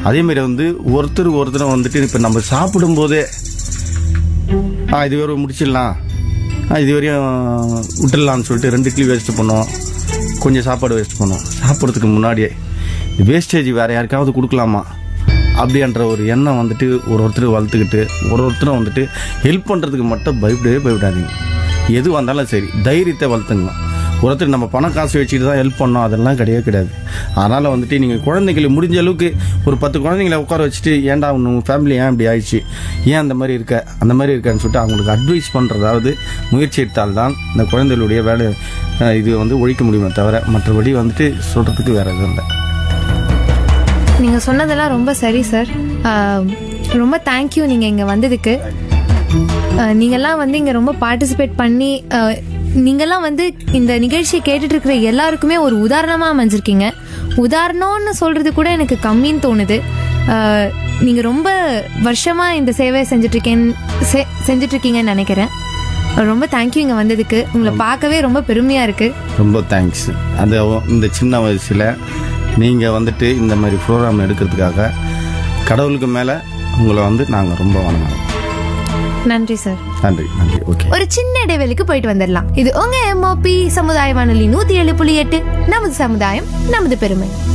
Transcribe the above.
அதே மாதிரி வந்து ஒருத்தர் ஒருத்தர் வந்துட்டு இப்போ நம்ம சாப்பிடும்போதே ஆ இது வரையும் முடிச்சிடலாம் ஆ இது வரையும் விட்டுடலாம்னு சொல்லிட்டு ரெண்டு இட்லி வேஸ்ட் பண்ணோம் கொஞ்சம் சாப்பாடு வேஸ்ட் பண்ணோம் சாப்பிட்றதுக்கு முன்னாடியே வேஸ்டேஜ் வேறு யாருக்காவது கொடுக்கலாமா அப்படின்ற ஒரு எண்ணம் வந்துட்டு ஒரு ஒருத்தர் வளர்த்துக்கிட்டு ஒரு ஒருத்தரும் வந்துட்டு ஹெல்ப் பண்ணுறதுக்கு மட்டும் பயப்படவே பயப்படாதீங்க எது வந்தாலும் சரி தைரியத்தை வளர்த்துங்க ஒருத்தர் நம்ம பணம் காசு வச்சுட்டு தான் ஹெல்ப் பண்ணோம் அதெல்லாம் கிடையவே கிடையாது அதனால் வந்துட்டு நீங்கள் குழந்தைகளை முடிஞ்ச அளவுக்கு ஒரு பத்து குழந்தைங்களை உட்கார வச்சுட்டு ஏன்டா உங்கள் ஃபேமிலி ஏன் இப்படி ஆயிடுச்சு ஏன் அந்த மாதிரி இருக்க அந்த மாதிரி இருக்கன்னு சொல்லிட்டு அவங்களுக்கு அட்வைஸ் பண்ணுறதாவது முயற்சி எடுத்தால்தான் இந்த குழந்தைகளுடைய வேலை அஹ், இது வந்து ஒழிக்க முடியுமே தவிர மற்றபடி வந்துட்டு சொல்கிறதுக்கு வேறு எதுவும் இல்லை நீங்க சொன்னதெல்லாம் ரொம்ப சரி சார் ஆஹ், ரொம்ப தேங்க்யூ நீங்க இங்க வந்ததுக்கு ஆஹ், நீங்கெல்லாம் வந்து இங்க ரொம்ப பார்ட்டிசிபேட் பண்ணி ஆஹ், நீங்கெல்லாம் வந்து இந்த நிகழ்ச்சியை கேட்டுட்டு இருக்கிற எல்லாருக்குமே ஒரு உதாரணமா அமைஞ்சிருக்கீங்க உதாரணம்னு சொல்றது கூட எனக்கு கம்மின்னு தோணுது ஆஹ், நீங்க ரொம்ப வருஷமா இந்த சேவையை செஞ்சுட்டு இருக்கேன் செ- செஞ்சுட்டு இருக்கீங்கன்னு நினைக்கிறேன் ரொம்ப தேங்க்யூ இங்க வந்ததுக்கு உங்களை பார்க்கவே ரொம்ப பெருமையா இருக்கு ரொம்ப தேங்க்ஸ் அந்த இந்த சின்ன வயசில் நீங்கள் வந்துட்டு இந்த மாதிரி ப்ரோக்ராம் எடுக்கிறதுக்காக கடவுளுக்கு மேலே உங்களை வந்து நாங்கள் ரொம்ப வணங்குறோம் நன்றி சார் நன்றி நன்றி ஓகே ஒரு சின்ன இடைவெளிக்கு போயிட்டு வந்துடலாம் இது உங்க எம்ஓபி சமுதாய வானொலி நூத்தி ஏழு புள்ளி எட்டு நமது சமுதாயம் நமது பெருமை